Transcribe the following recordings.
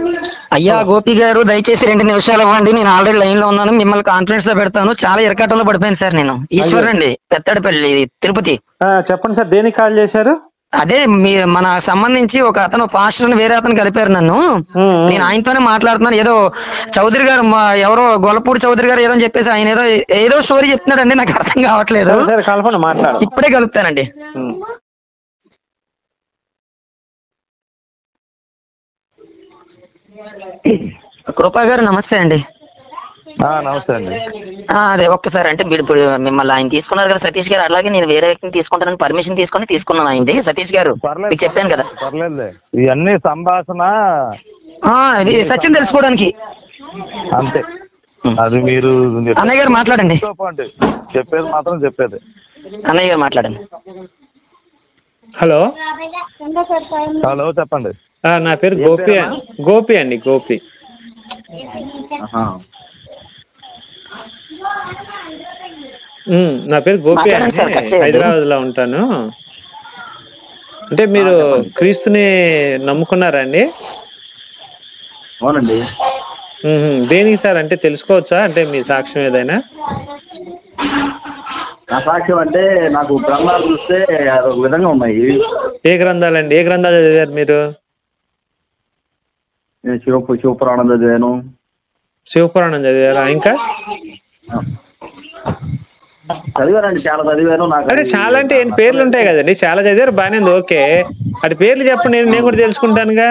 అయ్యా గోపి గారు దయచేసి రెండు నిమిషాలు ఇవ్వండి నేను ఆల్రెడీ లైన్ లో ఉన్నాను మిమ్మల్ని కాన్ఫరెన్స్ లో పెడతాను చాలా ఇరకాటంలో పడిపోయాను సార్ నేను ఈశ్వర్ అండి పెత్తడపల్లి తిరుపతి ఆ, చెప్పండి సార్ దేనికి కాల్ చేశారు అదే మీ మన సంబంధించి ఒక అతను పాస్టర్ వేరే అతను కలిపారు నన్ను ఉమ్, ఉమ్. నేను ఆయనతోనే మాట్లాడుతున్నాను ఏదో చౌదరి గారు మా ఎవరో గొల్లపూడి చౌదరి గారు ఏదో అని చెప్పేసి ఆయన ఏదో ఏదో స్టోరీ చెప్తున్నాడండి నాకు అర్థం కావట్లేదు సరే సరే కలపండి మాట్లాడు ఇప్పుడే కలుపుతానండి ఉమ్. కృపా గారు నమస్తే అండి ఆ, నమస్తే అండి ఆ, అదే ఒక్కసారి అంటే మీరు ఇప్పుడు మిమ్మల్ని ఆయన తీసుకున్నారు కదా సతీష్ గారు అలాగే నేను వేరే వ్యక్తిని తీసుకుంటానని పర్మిషన్ తీసుకొని తీసుకున్నాను ఆయనది సతీష్ గారు పర్లేదు మీకు చెప్పాను కదా పర్లేదులే ఇవన్నీ సంభాషణ ఆ, ఇది సత్యం తెలుసుకోవడానికి అంతే అది మీరు అన్నయ్య గారు మాట్లాడండి చెప్పండి చెప్పేది మాత్రం చెప్పేది అన్నయ్య గారు మాట్లాడండి హలో హలో చెప్పండి ఆ, నా పేరు గోపి అ- గోపి అండి గోపి ఉమ్, నా పేరు గోపి మాట్లాడండి అండి సార్, కట్ చేయొద్దు. హైదరాబాద్ లో ఉంటాను అంటే మీరు క్రీస్తుని నమ్ముకున్నారా అండి అవునండి ఉహుం. దేనికి సార్ అంటే తెలుసుకోవచ్చా అంటే మీ సాక్ష్యం ఏదైనా నా సాక్ష్యం అంటే నాకు గ్రంథాలు చూస్తే ఒక విధంగా ఉన్నాయి ఏ గ్రంథాలండి ఏ గ్రంథాలు చదివారు మీరు నేను శివ శివపురాణం చదివాను శివపురాణం చదివారా ఇంకా చదివానండి చాలా చదివాను నాకు అరే చాలా అంటే ఏం పేర్లు ఉంటాయి కదండి చాలా చదివారు బాగానే ఉంది ఓకే అటు పేర్లు చెప్పండి నేను నేను కూడా తెలుసుకుంటానుగా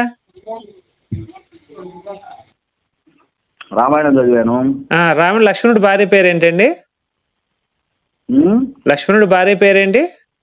రామాయణం చదివాను ఆ, రాముడు లక్ష్మణుడు భార్య పేరు ఏంటండి ఉమ్, లక్ష్మణుడు భార్య పేరేంటి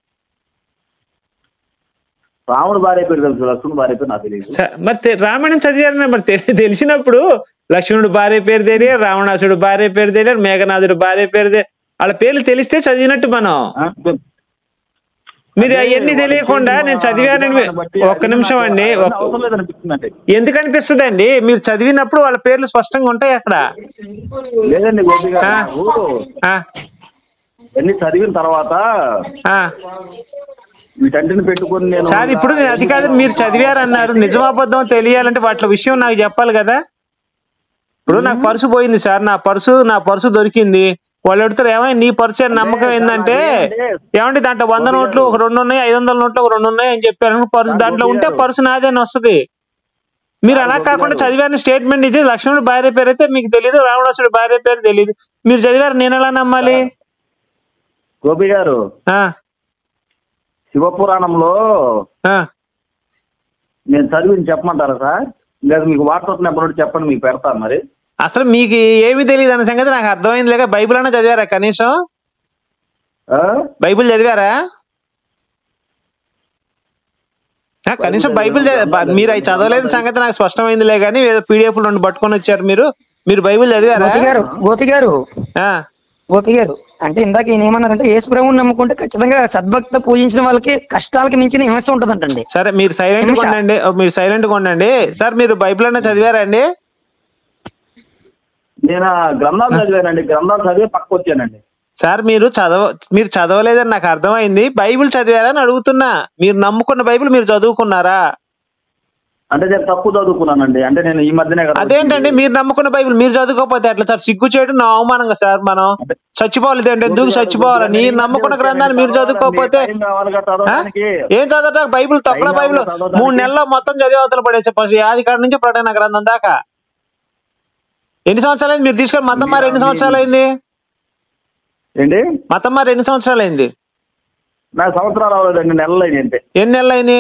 రాముడు భార్య పేరు తెలుసు లక్ష్మణుడు భార్య పేరు నాకు తెలియదు స- మరి తె- రామాయణం చదివారని మరి తెలి- తెలిసినప్పుడు లక్ష్మణుడు భార్య పేరు తెలియదు రావణాసుడు భార్య పేరు తెలియదు మేఘనాథుడు భార్య పేరు తెలియదు వాళ్ళ పేర్లు తెలిస్తే చదివినట్టు మనం ఆ? మీరు అవన్నీ తెలియకుండా నేను చదివానని మీ- ఒక్క నిమిషం అండి ఒక్క- అవసరం లేదనిపిస్తుందండి ఎందుకు అనిపిస్తుంది అండి మీరు చదివినప్పుడు వాళ్ళ పేర్లు స్పష్టంగా ఉంటాయి అక్కడ లేదండి గోపి గారు ఆ. నాకు ఆ, అన్ని చదివిన తర్వాత ఆ. వీటంటిని పెట్టుకొని నేను సార్ ఇప్పుడు నేను అది కాదు మీరు చదివారన్నారు నిజమాబద్ధం తెలియాలంటే వాటి విషయం నాకు చెప్పాలి కదా ఇప్పుడు నాకు పర్సు పోయింది సార్ నా పర్సు నా పర్సు దొరికింది వాళ్ళు అడుగుతారు ఏమైనా నీ పర్సు అని నమ్మకం ఏంటంటే ఏమంటే దాంట్లో వంద నోట్లు ఒక రెండు ఉన్నాయి ఐదు వందల నోట్లు ఒక రెండు ఉన్నాయి అని చెప్పారు పర్సు దాంట్లో ఉంటే పర్సు నాదే అని వస్తుంది మీరు అలా కాకుండా చదివారిన స్టేట్మెంట్ ఇది లక్ష్మణుడు భార్య పేరు అయితే మీకు తెలియదు రావణాసుడు భార్య పేరు తెలియదు మీరు చదివారు నేను ఎలా నమ్మాలి గోపి గారు ఆ శివపురాణంలో ఆ నేను చదివిని చెప్పమంటారా సార్ లేదా మీకు వాట్సాప్ నెంబర్ ఒకటి చెప్పండి మీకు పెడతాను మరి అసలు మీకు ఏమీ తెలియదు అన్న సంగతి నాకు అర్థమైంది లేక బైబిల్ అన్నా చదివారా కనీసం ఆ? బైబిల్ చదివారా ఆ, కనీసం బైబిల్ చదివా- బ- మీరు అవి చదవలేని సంగతి నాకు స్పష్టమైందిలే కానీ ఏదో పీడిఎఫ్ రెండు పట్టుకొని వచ్చారు మీరు మీరు బైబిల్ చదివారా గోపి గారు గోపి గారు ఆ, గోపి గారు అంటే ఇందాక ఈయన ఏమన్నారంటే యేసు ప్రభువుని నమ్ముకుంటే ఖచ్చితంగా సద్భక్త పూజించిన వాళ్ళకి కష్టాలకి మించిన హింస ఉంటదంటండి సరే మీరు సైలెంట్ గా నిమిషం. ఉండండి ఓ, మీరు సైలెంట్ గా ఉండండి సార్ మీరు బైబిల్ అన్నా చదివారా అండి నేను ఆ గ్రంథాలు చదివానండి గ్రంథాలు చదివి పక్క వచ్చానండి సార్ మీరు చదవ మీరు చదవలేదని నాకు అర్థమైంది బైబిల్ చదివారా అని అడుగుతున్నా మీరు నమ్ముకున్న బైబిల్ మీరు చదువుకున్నారా అంటే నేను తక్కువ చదువుకున్నానండి అంటే నేను ఈ మధ్యనే కదా అదేంటండి మీరు నమ్ముకున్న బైబిల్ మీరు చదువుకోకపోతే ఎట్లా సార్ సిగ్గు చేయడం నా అవమానంగా సార్ మనం చచ్చిపోవాలి అంటే ఎందుకు చచ్చిపోవాలి మీరు నమ్ముకున్న గ్రంథాలు మీరు చదువుకోకపోతే టైం కావాలి కదా ఆ? చదవడానికి ఏం చదవటం బైబిల్ తొక్కల టైం బైబిల్ కావాలి చదవడానికి. మూడు నెలల్లో మొత్తం చదివి అవతల పడేసే ఫస్ట్ ఆది కాడ నుంచి ప్రకటన గ్రంథం దాకా ఎన్ని సంవత్సరాలు అయింది మీరు తీసుకొని మతం మారి ఎన్ని సంవత్సరాలు అయింది ఏంటి మతం మారి ఎన్ని సంవత్సరాలు అయింది నా సంవత్సరాలు అవ్వలేదండి నెలలు అయింది అంతే ఎన్ని నెలలు అయింది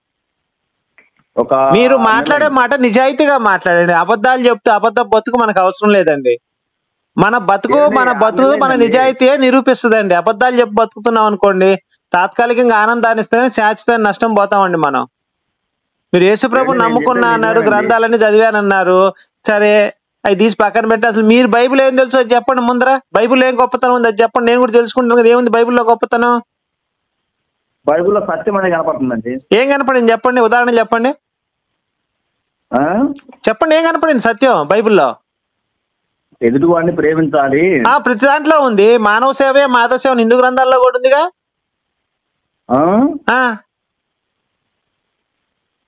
ఒక మీరు మాట్లాడే మాట నిజాయితీగా మాట్లాడండి అబద్ధాలు చెప్తే అబద్ధ బతుకు మనకు అవసరం లేదండి మన బతుకు ఏంది? మన బతుకు మన అర్థమైందండి. నిజాయితీయే నిరూపిస్తుందండి అబద్ధాలు చెప్పి బతుకుతున్నాం అనుకోండి తాత్కాలికంగా ఆనందాన్ని ఇస్తే శాశ్వత నష్టం పోతామండి మనం మీరు యేసుప్రభు ఏంటి నేను నమ్ముకున్నా చెప్పేది అన్నారు నిజమేనండి. గ్రంథాలన్నీ చదివానన్నారు సరే అవి తీసి పక్కన పెట్టి అసలు మీరు బైబిల్ ఏం తెలుసు అది చెప్పండి ముందర బైబిల్ ఏం గొప్పతనం ఉంది అది చెప్పండి నేను కూడా తెలుసుకుంటాను కదా ఏముంది బైబిల్లో గొప్పతనం బైబిల్లో సత్యం అనేది కనపడుతుందండి ఏం కనపడింది చెప్పండి ఉదాహరణ చెప్పండి ఆ? చెప్పండి ఏం కనపడింది సత్యం బైబిల్లో ఎదుటివాడిని ప్రేమించాలి ఆ ప్రతి దాంట్లో ఉంది మానవ సేవే మాధవ సేవ హిందూ గ్రంథాల్లో కూడా ఉందిగా ఆ? ఆ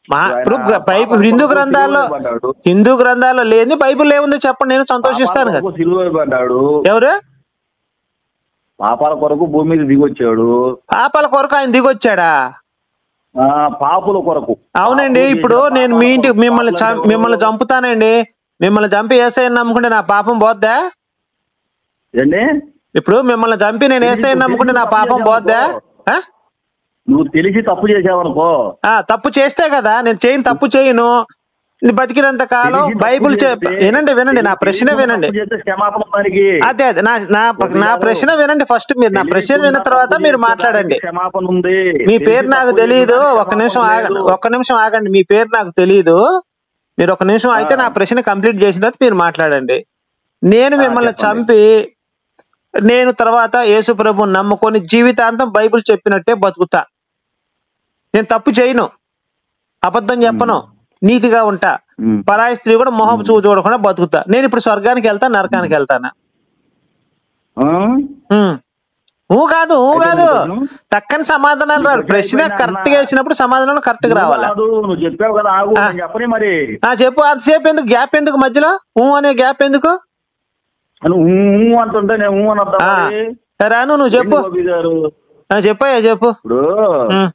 మా ఇప్పుడు ఆయన బైబిల్ పాపాల హిందూ కొరకు గ్రంథాల్లో సిలువ వేయబడ్డాడు. హిందూ గ్రంథాల్లో లేని బైబిల్ ఏముందో చెప్పండి నేను సంతోషిస్తాను పాపాల కదా కొరకు సిలువ వేయబడ్డాడు ఎవరు పాపాల కొరకు భూమి మీద దిగొచ్చాడు పాపాల కొరకు ఆయన దిగొచ్చాడా ఆ పాపుల కొరకు అవునండి పాపులు ఇప్పుడు చేసిన నేను మీ ఇంటికి పాపాల మిమ్మల్ని చం- కొరకు మిమ్మల్ని చంపుతానండి మిమ్మల్ని చంపి ఏసైని నమ్ముకుంటే నా పాపం పోద్దా ఏండి ఇప్పుడు మిమ్మల్ని చంపి నేను ఏసైని నమ్ముకుంటే నా పాపం పోద్దా ఆ? నువ్వు తెలిసి తప్పు చేసావనుకో ఆ, తప్పు చేస్తే కదా నేను చేయను తప్పు చేయను ఇది బతికినంత కాలం తెలిసి తప్పు బైబిల్ చెప్ చేస్తే- వినండి వినండి నా ప్రశ్న తెలిసి వినండి తప్పు చేస్తే క్షమాపణ దానికి అదే అదే నా నా నా ప్రశ్న వినండి ఫస్ట్ మీరు నా ప్రశ్న విన్న తెలియకుండా తర్వాత తప్పు మీరు చేస్తే మాట్లాడండి దానికి క్షమాపణ ఉంది మీ తెలిసి పేరు నాకు తప్పు తెలియదు చేస్తే ఒక్క నిమిషం క్షమాపణ ఆగండి లేదు. ఒక్క నిమిషం ఆగండి మీ పేరు నాకు తెలియదు మీరు ఒక నిమిషం అయితే ఆ. నా ప్రశ్న కంప్లీట్ చేసిన తర్వాత మీరు మాట్లాడండి నేను ఆ, మిమ్మల్ని చెప్పండి. చంపి నేను తర్వాత యేసు ప్రభుని నమ్ముకొని జీవితాంతం బైబిల్ చెప్పినట్టే బతుకుతా నేను తప్పు చేయను అబద్ధం చెప్పను నీతిగా ఉంటా ఉమ్. పరాయి స్త్రీ కూడా మొహం చూ చూడకుండా బతుకుతా నేను ఇప్పుడు స్వర్గానికి వెళ్తా నరకానికి వెళ్తానా ఆ? ఉమ్. ఊ కాదు ఊ అయితే కాదు నేను టక్కని సమాధానాలు రావాలి ఇప్పుడు ప్రశ్న అయిపోయింది కరెక్ట్ గా అన్నా. వేసినప్పుడు సమాధానాలు కరెక్ట్ గా నువ్వు రావాలా కాదు, నువ్వు చెప్పావు కదా ఆగు ఆ. నేను చెప్పని మరి ఆ చెప్పు అంతసేపు ఎందుకు గ్యాప్ ఎందుకు మధ్యలో ఊ అనే గ్యాప్ ఎందుకు నువ్వు ఊ ఊ అంటుంటే నేను ఊ అనొద్దా ఆ, మరి? రాను నువ్వు చెప్పు ఏంటి గోపి గారు ఆ, చెప్పయ్యా చెప్పు ఇప్పుడు ఉమ్.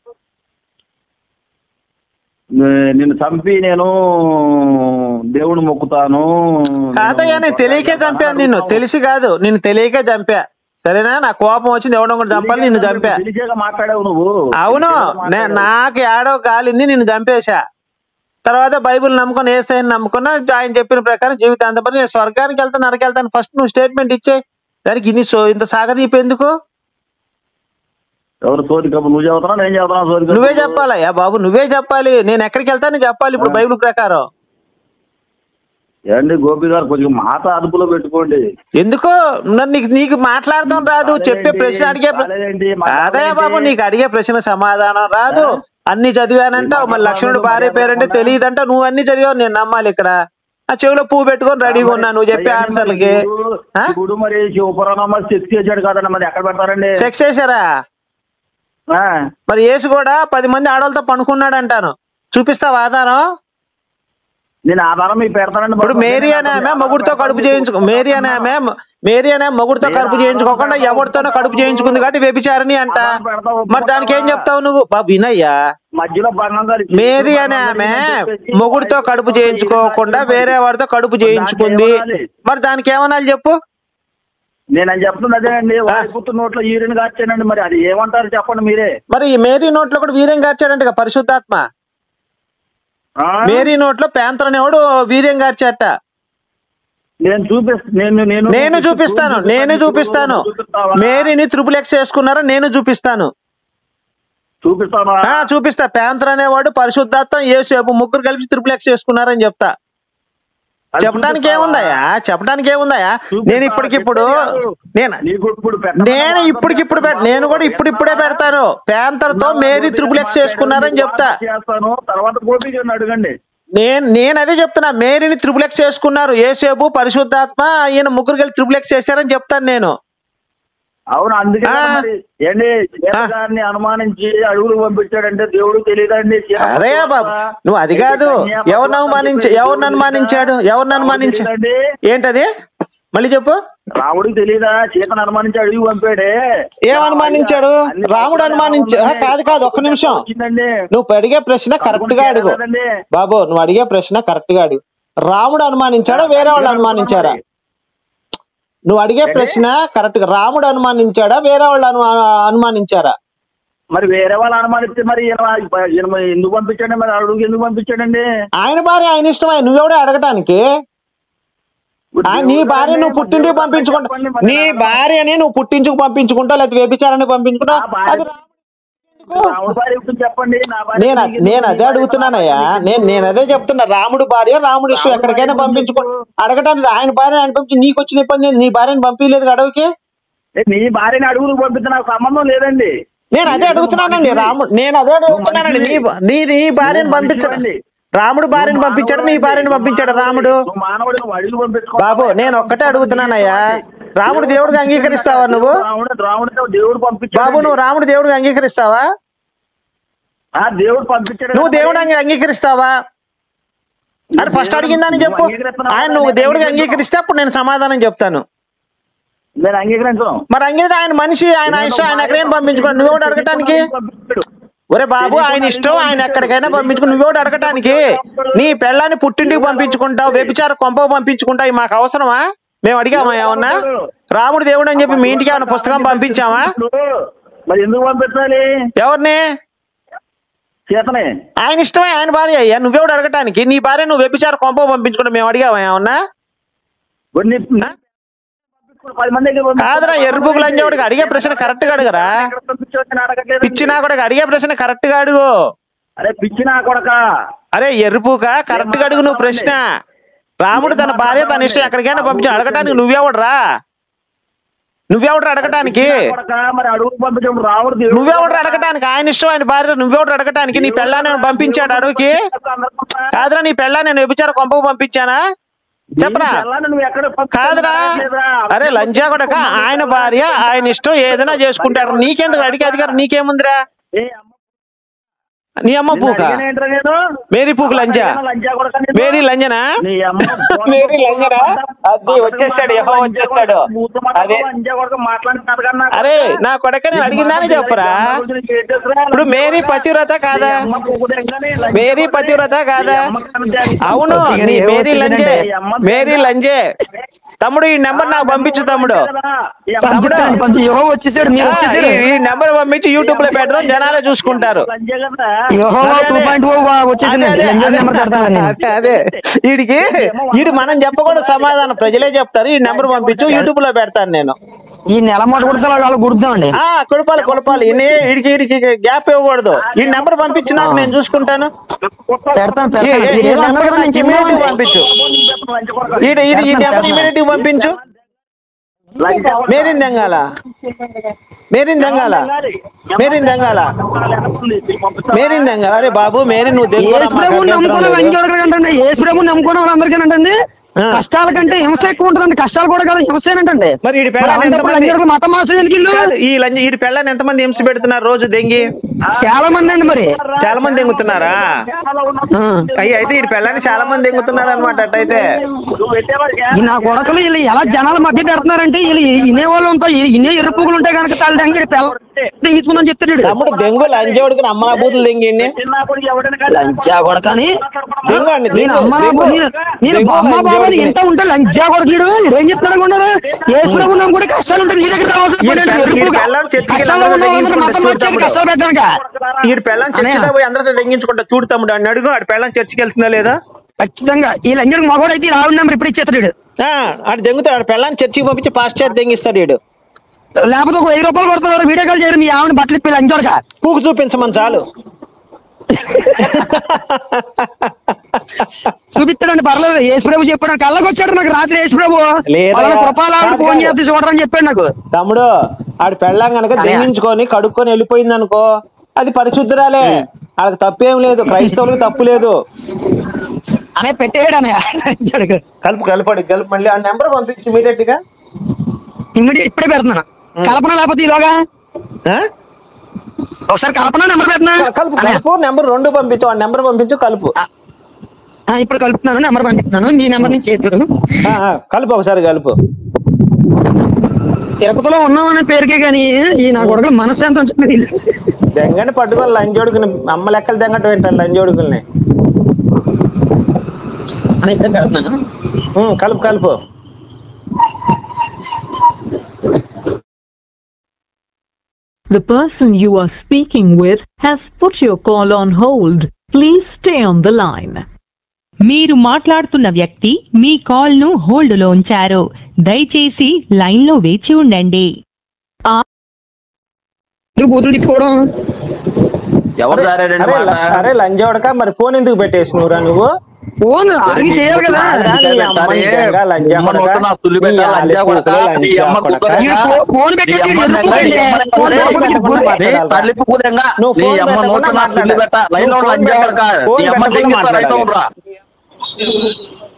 నే- నిన్ను చంపి నేను దేవుడు మొక్కుతాను కాదయ్యా నేను తెలియకే చంపాను నిన్ను తెలిసి కాదు నిన్ను తెలియకే చంపా సరేనా నా కోపం వచ్చింది ఎవడో ఒకటి చంపాలి నిన్ను చంపా తెలిసాక మాట్లాడావు నువ్వు అవును తెలిసాక నే- మాట్లాడావు. నాకు ఏడో కాలింది నిన్ను చంపేశా తర్వాత బైబిల్ నమ్ముకొని ఏసైని నమ్ముకున్నా ఆయన చెప్పిన ప్రకారం జీవితాంతం పని నేను స్వర్గానికి వెళ్తాను నరకి వెళ్తాను ఫస్ట్ నువ్వు స్టేట్మెంట్ ఇచ్చే దానికి ఇన్ని సో ఇంత సాగదీపు ఎందుకు ఎవరు సోది కబుర్ నువ్వు చదువుతున్నా నేను చదువుతున్నా సోది కబుర్. నువ్వే చెప్పాలయ్యా బాబు నువ్వే చెప్పాలి నేను ఎక్కడికి వెళ్తాను చెప్పాలి ఇప్పుడు బైబిల్ ప్రకారం ఏండి గోపి గారు కొద్దిగా మాట అదుపులో పెట్టుకోండి ఎందుకో నన్ను నీకు నీకు మాట్లాడటం రాదు చెప్పే ప్రశ్న అడిగే ప్ర- కాలేదేంటి? అదయ్యా బాబు నీకు అడిగే ప్రశ్న సమాధానం రాదు అన్ని చదివానంటావు మరి లక్ష్మణుడు భార్య పేరంటే తెలియదంట నువ్వు అన్ని చదివావు నేను నమ్మాలి ఇక్కడ ఆ చెవిలో పువ్వు పెట్టుకొని రెడీగా ఉన్నా నువ్వు చెప్పే అయ్యండి, ఆన్సర్లకి మరి శివుడు- ఆ? శివుడు మరి శివపురాణం మరి సెక్స్ చేశాడు కదండి మరి ఎక్కడ పెడతారండి సెక్స్ చేశారా ఆ, మరి యేసు కూడా పది మంది ఆడవాళ్ళతో పనుకున్నాడు అంటాను చూపిస్తావా ఆధారం నేను ఆధారం మీకు పెడతానండి ఇప్పుడు మేరీ అనే ఆమె మొగుడుతో కడుపు చేయించుకో మేరీ అనే ఆమె మేరీ అనే మొగుడుతో కడుపు చేయించుకోకుండా ఎవరితోనో కడుపు చేయించుకుంది కాబట్టి వ్యభిచారిణి అంట మరి దానికి ఏం చెప్తావు నువ్వు బాబు వినయ్యా మధ్యలో బంగారు మేరీ అనే ఆమె మొగుడుతో కడుపు చేయించుకోకుండా వేరే వాడితో కడుపు చేయించుకుంది మరి దానికి ఏమనాలి చెప్పు నేను అని చెప్తుంది అదేనండి వాయిపుత్తు నోట్లో యూరిన్ కాచానండి మరి అది ఏమంటారు చెప్పండి మీరే మరి ఈ మేరీ నోట్లో కూడా వీర్యం గార్చాడంట పరిశుద్ధాత్మ ఆ? మేరీ నోట్లో ప్యాంతర్ అనేవాడు వీర్యం గార్చాట నేను చూపిస్తా నేను నేను నేను చూపిస్తాను నేను చూపిస్తాను చూపిస్తావా? మేరీని త్రిపులెక్స్ చేసుకున్నారా నేను చూపిస్తాను చూపిస్తావా ఆ చూపిస్తా ప్యాంతర్ అనేవాడు పరిశుద్ధాత్మ యేసేపు ముగ్గురు కలిపి త్రిపులెక్స్ చేసుకున్నారని చెప్తా అది చెప్పడానికి చూపిస్తావా? ఏముందయ్యా చెప్పడానికి ఏముందయ్యా చూపిస్తావా? నేను ఇప్పటికిప్పుడు చెప్పేది కాదు. నేను నీకు ఇప్పుడు పెట్టమని నేను మాత్రం ఇప్పటికిప్పుడు పెడ- నేను కూడా ఇప్పుడిప్పుడే పెడతాను ప్యాంతర్ తో మేరీ త్రిపులెక్స్ చేసుకున్నారని చెప్తా చేస్తాను తర్వాత గోపి గారిని అడగండి నేను నేను అదే చెప్తున్నా మేరీని త్రిపులెక్స్ చేసుకున్నారు ఏసేపు పరిశుద్ధాత్మ ఈయన ముగ్గురు కలిసి త్రిపులెక్స్ చేశారని చెప్తాను నేను అవును అందుకే ఆ. మరి ఏంటి సీత ఆ. గారిని అనుమానించి అడుగులు పంపించాడంటే దేవుడు తెలియదండి సీత అదే బాబు నువ్వు అది కాదు కన్యాపత్రం ఎవరిని అవమానించ చెప్పి ఎవరిని దేవుడు అనుమానించాడు తెలియదా? ఎవరిని అనుమానించా రాముడికి తెలియదండి? ఏంటది మళ్ళీ చెప్పు రాముడికి తెలియదా సీతను అనుమానించి అడుగు పంపాడే ఏం అనుమానించాడు అన్ని రాముడు అనుమానించా ఆ, కాదు కాదు ఒక్క నిమిషం వచ్చిందండి నువ్వు అడిగే ప్రశ్న కరెక్ట్ గా అడుగు కదండి. బాబు నువ్వు అడిగే ప్రశ్న కరెక్ట్ గా అడుగు రాముడు అనుమానించాడా వేరే వాళ్ళు అనుమానించారా నువ్వు అడిగే ప్రశ్న కరెక్ట్ గా రాముడు అనుమానించాడా వేరే వాళ్ళు అను అనుమానించారా మరి వేరే వాళ్ళు అనుమానిస్తే మరి ఈయన ఈయన ఎందుకు పంపించాడు మరి అడుగు ఎందుకు పంపించాడండి ఆయన భార్య ఆయన ఇష్టమై నువ్వెవడే అడగటానికి ఇప్పుడు ఆ, నీ దేవుడు భార్య కదండి, నువ్వు మరి పుట్టింటికి దేవుడు పంపించుకుంటా చెప్పండి మరి నీ నా- భార్యని నువ్వు పుట్టించుకు పంపించుకుంటావు లేకపోతే వ్యభిచారాన్ని పంపించుకుంటావు నా భార్య- అది రాముడికి రాముడి భార్య గురించి చెప్పండి నా భార్య నేను గురించి నేను ఎందుకు? అదే అడుగుతున్నానయ్యా నేను నేను అదే చెప్తున్నా రాముడు భార్య రాముడు ఇష్టం రాముడు ఎక్కడికైనా భార్య పంపించుకో గురించి అడగటానికి ఆయన భార్య ఆయన పంపించి నీకు వచ్చిన ఇబ్బంది ఏంది? నీ భార్యని పంపించలేదు అడవికి ఏ, నీ భార్యని అడుగులకు పంపిస్తే నాకు సంబంధం లేదండి నేను అదే అడుగుతున్నానండి రాముడు నేను అదే అడుగుతున్నానండి నీ నీ నీ భార్యని నువ్వు పంపించడు మనిషివండి. రాముడు భార్యని నువ్వు పంపించాడు నీ మానవుడివి. భార్యని పంపించాడు నువ్వు రాముడు నువ్వు మానవుడు నువ్వు అడుగు పంపించుకో బాబు నేను ఒక్కటే అడుగుతున్నానయ్యా రాముడు దేవుడికి అంగీకరిస్తావా నువ్వు రాముడు రాముడు దేవుడు పంపించాడు బాబు నువ్వు రాముడు దేవుడికి అంగీకరిస్తావా ఆ దేవుడు పంపించాడు నువ్వు దేవుడు అంగీ- అంగీకరిస్తావా అని ఫస్ట్ అడిగిందని చెప్పు ఆయన నువ్వు దేవుడికి అంగీకరిస్తే అప్పుడు నేను సమాధానం చెప్తాను నేను అంగీకరించను మరి అంగీకరి ఆయన మనిషి ఆయన ఇష్టం ఆయన ఎక్కడైనా పంపించుకోండి నువ్వు కూడా అడగటానికి పంపించాడు. ఒరే బాబు ఆయన ఇష్టం ఆయన ఎక్కడికైనా పంపించుకుని నువ్వు కూడా అడగటానికి నీ పెళ్ళాన్ని పుట్టింటికి పంపించుకుంటావు వ్యభిచార కొంపకు పంపించుకుంటావు ఇవి మాకు అవసరమా మేము అడిగామా ఏమన్నా రాముడు దేవుడు అని చెప్పి మీ ఇంటికి ఏమైనా పుస్తకం పంపించామా ఇప్పుడు మరి ఎందుకు పంపించాలి ఎవరిని చేతనే ఆయన ఇష్టమే ఆయన భార్య అయ్యా నువ్వెవడు అడగటానికి నీ భార్య నువ్వు వ్యభిచార కొంపకు పంపించుకుంటా మేము అడిగామా ఏమన్నా మరి నీ- పది మంది దగ్గర పంపించాడు. కాదురా ఎర్రబుగులు అంజేవాడికి అడిగే ప్రశ్న కరెక్ట్ గా అడుగురా ఎక్కడ పంపించావు అని అడగట్లేదు. పిచ్చినా కూడా అడిగే ప్రశ్న కరెక్ట్ గా అడుగు అరే పిచ్చి నా కొడక అరే ఎరుపుక కరెక్ట్ గా అడుగు నువ్వు ప్రశ్న రాముడు తన భార్య తన ఇష్టం ఎక్కడికైనా పంపించు అడగటానికి నువ్వెవడరా నువ్వెవడరా అడగటానికి కొడక మరి అడుగు పంపించడం రావుడు దేవుడు. నువ్వెవడరా అడగటానికి ఆయన ఇష్టం ఆయన భార్య నువ్వెవడు అడగటానికి నీ పెళ్ళాన్ని పంపించాడు అడవికి కాదురా నీ పెళ్ళా నేను వ్యభిచార కొంపకు పంపించానా చెప్పరా నీ పిల్లని నువ్వు ఎక్కడ పంపించావు కాదురా అడగట్లేదా? అరే లంజా కొడక ఆయన భార్య ఆయన ఇష్టం ఏదైనా చేసుకుంటాడు నీకెందుకు అడిగే అధికారం నీకేముందిరా ఏ అమ్మ నీ అమ్మ పూక నిన్ను అడిగానేంట్రా నేను? మేరీ పూకు లంజా లంజా కొడక నేను. మేరీ లంజనా నీ అమ్మ మేరీ లంజనా అది వచ్చేసాడు యహో వచ్చేస్తాడు అదే లంజా కొడక మాట్లాడుతున్నారు కన్నా అరే నా కొడక నేను అడిగిందని చెప్పరా ఇప్పుడు మేరీ పతివ్రత కాదా మేరీ పతివ్రత కాదా అవును నీ మేరీ లంజే మేరీ లంజే తమ్ముడు ఈ నెంబర్ నాకు పంపించు తమ్ముడు పంపిస్తాను పంపి యోహో వచ్చేసాడు మీరు ఆ, వచ్చేసాడు ఈ- ఈ నెంబర్ పంపించి యూట్యూబ్ లో పెడదాం జనాలే చూసుకుంటారు లంజే కదా యోహో అదే, టూ అదే. పాయింట్ ఓ వచ్చేసింది అదే, అదే, ఎంజాయ్ నెంబర్ అదే, పెడతాను నేను అదే అదే వీడికి వీడు మనం చెప్పకూడదు సమాధానం ప్రజలే చెప్తారు ఈ నెంబర్ పంపించు యూట్యూబ్ లో పెడతాను నేను ఈ నెల మొట్ట కుడతా వాళ్ళు గుర్తామండి ఆ కుడపాలి కుడపాలి ఈయన వీడికి వీడికి గ్యాప్ ఇవ్వకూడదు ఈ నెంబర్ పంపించి నాకు నేను చూసుకుంటాను పెడతాను ఈ- పెడతాను ఈ- మీరు ఈ ఏదో అన్నారు కదా నేను నెంబర్ ఇమీడియట్ చెప్పాను పంపించు ఈడు ఈడు ఈ నెంబర్ ఇమీడియట్ పంపించు మేరీని దెంగాల మేరీని దెంగాల మేరీని దెంగాల మేరీని దెంగాల అరే బాబు మేరీ నువ్వు దెంగోరా యేసు మాకు ప్రభు అభ్యంతరం నమ్ముకున్న లేదు. లంచోడకలు అంటే యేసు ప్రభు నమ్ముకున్న వాళ్ళందరికీ ఆ. కష్టాల కంటే హింస ఎక్కువ ఉంటుందండి కష్టాలు కూడా కదా హింసేనంటండి మరి ఈడి పెళ్ళాన్ని ఎంతమంది లంచోడకలు మత మాసం ఎందుకు ఇల్లు కాదు, ఈ లంజ ఈ పెళ్ళని ఎంతమంది హింస పెడుతున్నారు రోజు దెంగి చాలా మంది అండి మరి చాలా మంది దెంగుతున్నారా ఆ. అయ్యి అయితే ఈ పెళ్ళని చాలా మంది దెంగుతున్నారు అనమాట అట్టయితే ఈ నా కొడకలు వీళ్ళు ఎలా జనాల మధ్య పెడుతున్నారంటే వీళ్ళు ఇనే వాళ్ళు ఉంటాయి ఇనే ఎరుపుగులు ఉంటాయి కనుక తల్లి దగ్గర తెగించుకుందని చెప్తాడు వీడు. తమ్ముడు దెంగు లంజోడికి అమ్మలా బూతులు దెంగి లంచా కొడకని దెంగు అండి నేను దెంగు, అమ్మ నా దెంగు. నేను- నేను దెంగు అమ్మ బాబాని లంజోడికి. ఇంత ఉంటే లంచా కొడకీడు ఏం చెప్తాడు అనుకున్నారు యేసుప్రభు నమ్ము కూడా కష్టాలు ఉంటాయి నీ దగ్గర రావాల్సిన ఈ పని ఏంటి? పెళ్ళ- ఈ ఎరుపుగా. పెళ్ళం చర్చికి కష్టాల్లో వెళ్ళాలి, ఉన్న వాళ్ళందరూ తెగించుకుంటే మతం మార్చేది చూడు కష్టాలు పెట్టడానిక ఈడు పెళ్ళం చర్చిలో పోయి అందరితో దెంగించుకుంటా చూడు తమ్ముడు అని అడుగు ఆడు పెళ్ళం చర్చికి వెళ్తుందా లేదా ఖచ్చితంగా ఈ లంజడికి మగవాడు అయితే ఇలా నెంబర్ ఇప్పుడు ఇచ్చేస్తాడు వీడు. ఆ, ఆడు దెంగుతాడు ఆడు పెళ్ళాన్ని చర్చికి పంపించి పాస్ చేతి దెంగిస్తాడు ఈడు లేకపోతే ఒక వెయ్యి రూపాయలు కొడుతున్నారు వీడియో కాల్ చేయరు మీ ఆవిడ బట్టలు ఇప్పి లంచోడక పూకు చూపించమని చాలు చూపిస్తాడండి పర్లేదు యేసుప్రభు చెప్పాడు కళ్ళకి వచ్చాడు నాకు రాత్రి యేసుప్రభు లేదా? వాళ్ళ కృపాలావిడ కాదు, ఫోన్ కాదు. చేస్తే చూడరని చెప్పాడు నాకు తమ్ముడు ఆడు పెళ్ళాం గనక అదే. దెంగించుకొని కడుక్కొని వెళ్ళిపోయింది అనుకో అది పరిశుద్ధురాలే వాళ్ళకి తప్పేం లేదు క్రైస్తవులకు తప్పు లేదు అనే పెట్టేయడు అనే లంచోడకు కలుపు కలపడి కలుపు మళ్ళీ ఆ నెంబర్ పంపించి ఇమీడియట్ గా ఇమ్మీడియట్ ఇప్పుడే పెడుతున్నాను కల్పన లేకపోతే ఈలోగా ఆ? ఒకసారి కల్పన నెంబర్ పెట్టినా కలుపు అనే. కలుపు నెంబర్ రెండు పంపించు ఆ నెంబర్ పంపించు కలుపు ఆ, ఇప్పుడు కలుపుతున్నాను నెంబర్ పంపిస్తున్నాను మీ నెంబర్ నుంచి చేతురు ఆ, ఆ, కలుపు ఒకసారి కలుపు తిరుపతిలో ఉన్నామనే పేరుకే కానీ ఈ నా కొడుకులు మనశ్శాంతం చెప్పి దెంగని పట్టుకొని లంజోడుకుని అమ్మ లెక్కలు దెంగటం ఏంటారు లంజోడుకుల్ని అని ఇప్పుడే పెడుతున్నాను ఉమ్, కలుపు కలుపు The person you are speaking with has put your call on hold. Please stay on the line. మీరు మాట్లాడుతున్న వ్యక్తి మీ కాల్ను హోల్డ్లో ఉంచారు దయచేసి లైన్లో వేచి ఉండండి ఎందుకు బూతులు తిప్పుకోవడం ఎవరు అరే దారాడండి అరే, మాట? ల- అరే లంజోడక మరి ఫోన్ ఎందుకు పెట్టేసినవురా నువ్వు ఫోన్ ఆగి చేయాలి కదా రా నీ అమ్మని దెంగ, లంజా అమ్మ కొడక. నోట్లో నా తుల్లి పెట్ట, నీ లంజా కొడక, ఆలి నీ అమ్మ కొడక. కుక్కగా. ఈడు ఫో- ఫోన్ పెట్టేసి నీ ఈడు అమ్మ ఎందుకు నీ పోయింది? ఫోన్ నీ పెట్టకపోతే ఈడు అమ్మ గురి- నీ నీ తల్లిపు కూదంగా, నువ్వు నీ ఫోన్ అమ్మ పెట్టకుండా నోట్లో నా తుల్లి మాట్లాడాలి. పెట్ట, లైన్లో నువ్వు లంజా ఫోన్ కొడక. ఫోన్ నీ అమ్మ పెట్టకుండా దింగిస్తా, రైట్ మాట్లాడాలి. అవునురా.